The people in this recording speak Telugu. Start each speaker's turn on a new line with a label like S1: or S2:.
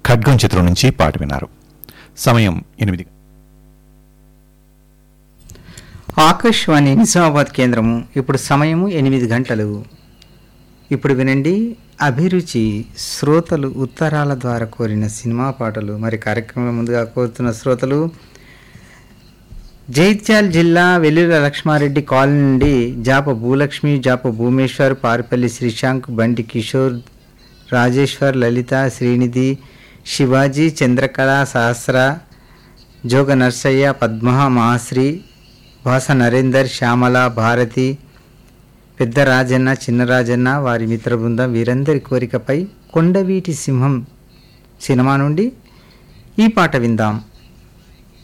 S1: ఖడ్గం చిత్రం నుంచి పాట విన్నారు సమయం ఎనిమిది
S2: ఆకాశవాణి నిజామాబాద్ కేంద్రము ఇప్పుడు సమయము ఎనిమిది గంటలు ఇప్పుడు వినండి అభిరుచి శ్రోతలు ఉత్తరాల ద్వారా కోరిన సినిమా పాటలు మరి కార్యక్రమం ముందుగా కోరుతున్న శ్రోతలు జైత్యాల్ జిల్లా వెల్లుల లక్ష్మారెడ్డి కాలనీ నుండి జాప భూలక్ష్మి జాప భూమేశ్వర్ పారిపల్లి శ్రీశాంక్ బండి కిషోర్ రాజేశ్వర్ లలిత శ్రీనిధి శివాజీ చంద్రకళ సహస్ర జోగ నర్సయ్య పద్మ మహాశ్రీ భాస నరేందర్ శ్యామల భారతి పెద్ద రాజన్న చిన్న రాజన్న వారి మిత్ర బృందం వీరందరి కోరికపై కొండవీటి సింహం సినిమా నుండి ఈ పాట విందాం